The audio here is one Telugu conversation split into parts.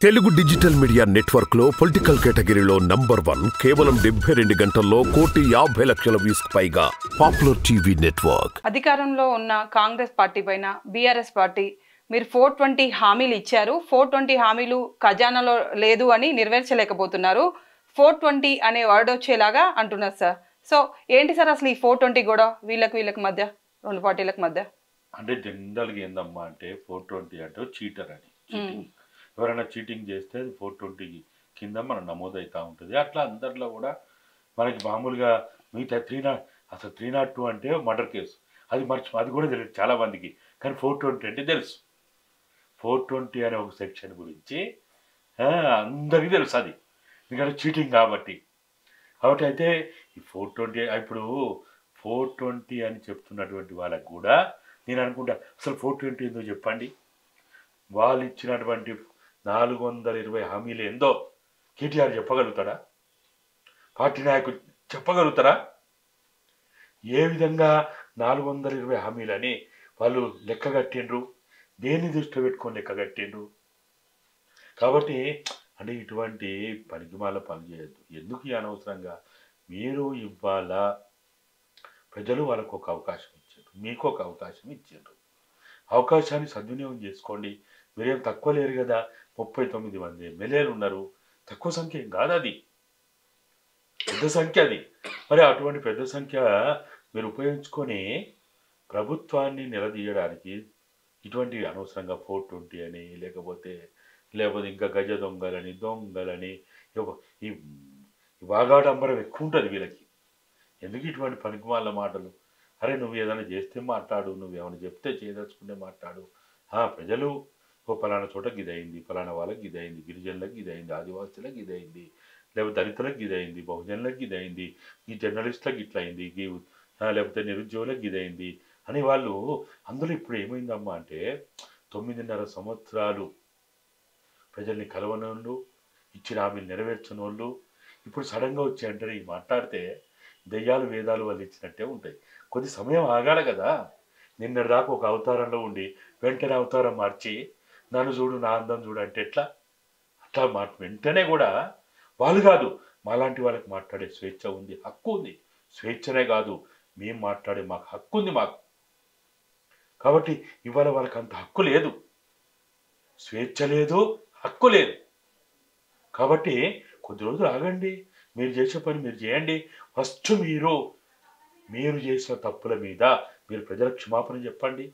తెలుగు డిజిటల్ మీడియా నెట్వర్క్ లో పొలిటికల్ కేటగిరీలో నంబర్ వన్ కేవలం డెబ్బై రెండు గంటల్లో కోటి యాభై లక్షల వ్యూస్ పైగా పాపులర్ టీవీ నెట్వర్క్ అధికారంలో ఉన్న కాంగ్రెస్ పార్టీ పైన బీఆర్ఎస్ పార్టీ మీరు ఫోర్ ట్వంటీ హామీలు ఇచ్చారు ఫోర్ ట్వంటీ హామీలు ఖజానాలో లేదు అని నెరవేర్చలేకపోతున్నారు ఫోర్ ట్వంటీ అనే వర్డ్ వచ్చేలాగా అంటున్నారు సార్ సో ఏంటి సార్ అసలు ఈ ఫోర్ ట్వంటీ కూడా వీళ్ళకి వీళ్ళకి మధ్య రెండు పార్టీలకు మధ్య అంటే జనరల్గా ఏందమ్మా అంటే ఫోర్ ట్వంటీ అంటే చీటర్ అని చీటింగ్ ఎవరైనా చీటింగ్ చేస్తే అది ఫోర్ ట్వంటీ కింద మనం నమోదవుతూ ఉంటుంది అట్లా అందరిలో కూడా మనకి మామూలుగా మిగతా త్రీ నాట్ అసలు త్రీ నాట్ టూ అంటే మర్డర్ కేసు అది మర్చి అది కూడా తెలియదు చాలా మందికి కానీ ఫోర్ ట్వంటీ అంటే తెలుసు ఫోర్ ట్వంటీ అనే ఒక సెక్షన్ గురించి ఆ, అందరికీ తెలుసు అది ఎందుకంటే చీటింగ్ కాబట్టి కాబట్టి అయితే ఈ ఫోర్ ట్వంటీ ఇప్పుడు ఫోర్ ట్వంటీ అని చెప్తున్నటువంటి వాళ్ళకు కూడా నేను అనుకుంటా అసలు ఫోర్ ట్వంటీ ఏందో చెప్పండి వాళ్ళు ఇచ్చినటువంటి నాలుగు వందల ఇరవై హామీలు ఏందో కేటీఆర్ చెప్పగలుగుతాడా పార్టీ నాయకులు చెప్పగలుగుతారా ఏ విధంగా నాలుగు వందల ఇరవై హామీలని వాళ్ళు లెక్క కట్టిండ్రు దేన్ని దృష్టిలో పెట్టుకొని లెక్క కట్టిండ్రు కాబట్టి అంటే ఇటువంటి పనికిమాల పని చేయొద్దు ఎందుకు ఈ అనవసరంగా మీరు ఇవాళ ప్రజలు వాళ్ళకు ఒక అవకాశం ఇచ్చారు మీకు ఒక అవకాశం ఇచ్చారు అవకాశాన్ని సద్వినియోగం చేసుకోండి మీరేం తక్కువ లేరు కదా ముప్పై తొమ్మిది మంది ఎమ్మెల్యేలు ఉన్నారు తక్కువ సంఖ్య ఏం కాదు అది పెద్ద సంఖ్య అది మరి అటువంటి పెద్ద సంఖ్య మీరు ఉపయోగించుకొని ప్రభుత్వాన్ని నిలదీయడానికి ఇటువంటి అనవసరంగా ఫోర్ ట్వంటీ అని లేకపోతే లేకపోతే ఇంకా గజ దొంగలని దొంగలని ఇవ- ఈ ఈ వాగాడంబరం ఎక్కువ ఉంటుంది వీళ్ళకి ఎందుకు ఇటువంటి పనికిమాల మాటలు అరే నువ్వు ఏదైనా చేస్తే మాట్లాడు నువ్వు ఏమైనా చెప్తే చేయదలుచుకుంటే మాట్లాడు ఆ, ప్రజలు ఓ పలానా చోట గిదయింది పలానా వాళ్ళకి గిదయింది గిరిజనులకు గిదయింది ఆదివాసులకు గిదయింది లేకపోతే దళితులకు గిదయింది బహుజనులకు గిదయింది ఈ జర్నలిస్టులకు ఇట్లా అయింది ఈ ఆ, లేకపోతే నిరుద్యోగులకు గిదయింది అని వాళ్ళు అందులో ఇప్పుడు ఏమైందమ్మా అంటే తొమ్మిదిన్నర సంవత్సరాలు ప్రజల్ని కలవనోళ్ళు ఇచ్చిన హామీలు నెరవేర్చిన వాళ్ళు ఇప్పుడు సడన్గా వచ్చి అంటే మాట్లాడితే దెయ్యాలు వేదాలు వాళ్ళు ఇచ్చినట్టే ఉంటాయి కొద్ది సమయం ఆగాలి కదా నిన్నటి దాకా ఒక అవతారంలో ఉండి వెంటనే అవతారం మార్చి నన్ను చూడు నా అందం చూడు అంటే ఎట్లా అట్లా మా వెంటనే కూడా వాళ్ళు కాదు మాలాంటి వాళ్ళకి మాట్లాడే స్వేచ్ఛ ఉంది హక్కు ఉంది స్వేచ్ఛనే కాదు మేము మాట్లాడే మాకు హక్కు ఉంది మాకు కాబట్టి ఇవాళ వాళ్ళకి అంత హక్కు లేదు స్వేచ్ఛ లేదు హక్కు లేదు కాబట్టి కొద్ది రోజులు ఆగండి మీరు చేసే పని మీరు చేయండి ఫస్ట్ మీరు మీరు చేసిన తప్పుల మీద మీరు ప్రజలకు క్షమాపణ చెప్పండి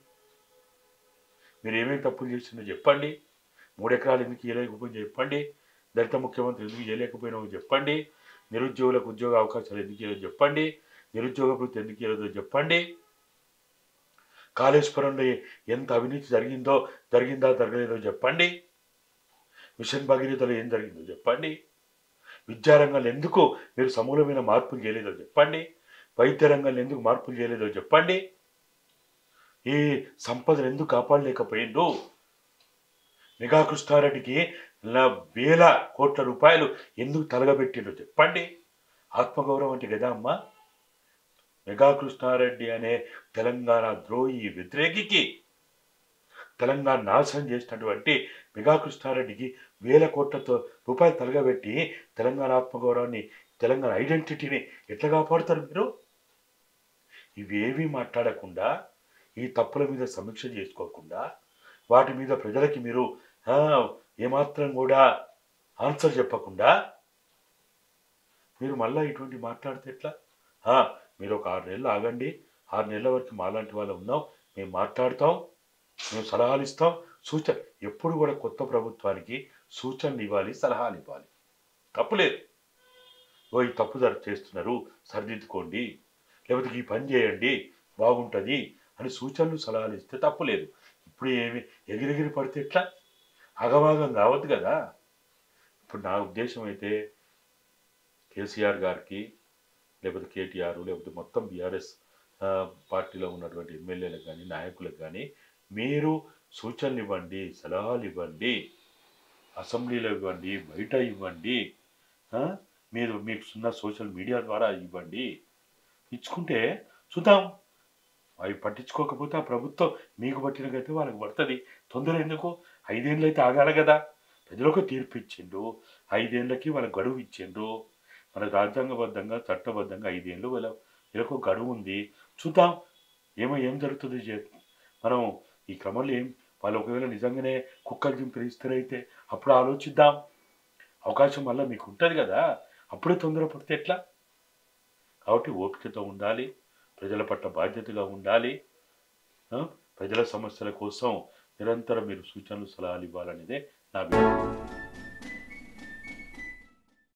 మీరు ఏమేమి తప్పులు చేసిందో చెప్పండి మూడు ఎకరాలు ఎందుకు ఇవ్వలేకపోయినా చెప్పండి దళిత ముఖ్యమంత్రి ఎందుకు చేయలేకపోయినామో చెప్పండి నిరుద్యోగులకు ఉద్యోగ అవకాశాలు ఎందుకు ఇవ్వలేదో చెప్పండి నిరుద్యోగ వృత్తి ఎందుకు ఇవ్వలేదో చెప్పండి కాళేశ్వరంలో ఎంత అవినీతి జరిగిందో జరిగిందా జరగలేదో చెప్పండి మిషన్ భగీరథలో ఏం జరిగిందో చెప్పండి విద్యారంగంలో ఎందుకు మీరు సమూలమైన మార్పులు చేయలేదో చెప్పండి వైద్య రంగంలో ఎందుకు మార్పులు చేయలేదో చెప్పండి ఈ సంపదను ఎందుకు కాపాడలేకపోయిండు మెగా కృష్ణారెడ్డికి ల- వేల కోట్ల రూపాయలు ఎందుకు తలగబెట్టిండో చెప్పండి ఆత్మగౌరవం అంటే కదా అమ్మా మెగా కృష్ణారెడ్డి అనే తెలంగాణ ద్రోహి వ్యతిరేకికి తెలంగాణ నాశనం చేసినటువంటి మెగా కృష్ణారెడ్డికి వేల కోట్లతో రూపాయలు తలగబెట్టి తెలంగాణ ఆత్మగౌరవాన్ని తెలంగాణ ఐడెంటిటీని ఎట్లా కాపాడుతారు మీరు ఇవేవి మాట్లాడకుండా ఈ తప్పుల మీద సమీక్ష చేసుకోకుండా వాటి మీద ప్రజలకి మీరు ఆ, ఏమాత్రం కూడా ఆన్సర్ చెప్పకుండా మీరు మళ్ళీ ఇటువంటి మాట్లాడితే ఎట్లా ఆ, మీరు ఒక ఆరు నెలలు ఆగండి ఆరు నెలల వరకు మాలాంటి వాళ్ళు ఉన్నాం మేము మాట్లాడతాం మేము సలహాలు ఇస్తాం సూచన ఎప్పుడు కూడా కొత్త ప్రభుత్వానికి సూచనలు ఇవ్వాలి సలహాలు ఇవ్వాలి తప్పులేదు ఓ ఈ తప్పు జర చేస్తున్నారు సరిదిద్దుకోండి లేకపోతే ఈ పని చేయండి బాగుంటుంది అని సూచనలు సలహాలు ఇస్తే తప్పులేదు ఇప్పుడు ఏమి ఎగిరెగిరి పడితే ఎట్లా అగవాగం కావద్దు కదా ఇప్పుడు నా ఉద్దేశం అయితే కేసీఆర్ గారికి లేకపోతే కేటీఆర్ లేకపోతే మొత్తం బీఆర్ఎస్ పార్టీలో ఉన్నటువంటి ఎమ్మెల్యేలకు కానీ నాయకులకు కానీ మీరు సూచనలు ఇవ్వండి సలహాలు ఇవ్వండి అసెంబ్లీలో ఇవ్వండి బయట ఇవ్వండి ఆ? మీరు మీకు ఉన్న సోషల్ మీడియా ద్వారా ఇవ్వండి ఇచ్చుకుంటే చూద్దాం అవి పట్టించుకోకపోతే ఆ ప్రభుత్వం మీకు పట్టినకైతే వాళ్ళకి పడుతుంది తొందర ఎందుకు ఐదేళ్ళు అయితే ఆగాలి కదా ప్రజలకు తీర్పు ఇచ్చిండు ఐదేళ్ళకి వాళ్ళ గడువు ఇచ్చిండ్రు మన రాజ్యాంగబద్ధంగా చట్టబద్ధంగా ఐదేళ్ళు వీళ్ళ వీళ్ళకు గడువు ఉంది చూద్దాం ఏమో ఏం జరుగుతుంది చే- మనం ఈ క్రమంలో ఏం వాళ్ళు ఒకవేళ నిజంగానే కుక్కలు చింపి ఇస్తారైతే అప్పుడు ఆలోచిద్దాం అవకాశం వల్ల మీకు ఉంటుంది కదా అప్పుడే తొందరపడితే ఎట్లా కాబట్టి ఓపికతో ఉండాలి ప్రజల పట్ల బాధ్యతగా ఉండాలి ఆ? ప్రజల సమస్యల కోసం నిరంతరం మీరు సూచనలు సలహాలు ఇవ్వాలనేదే నా అభిప్రాయం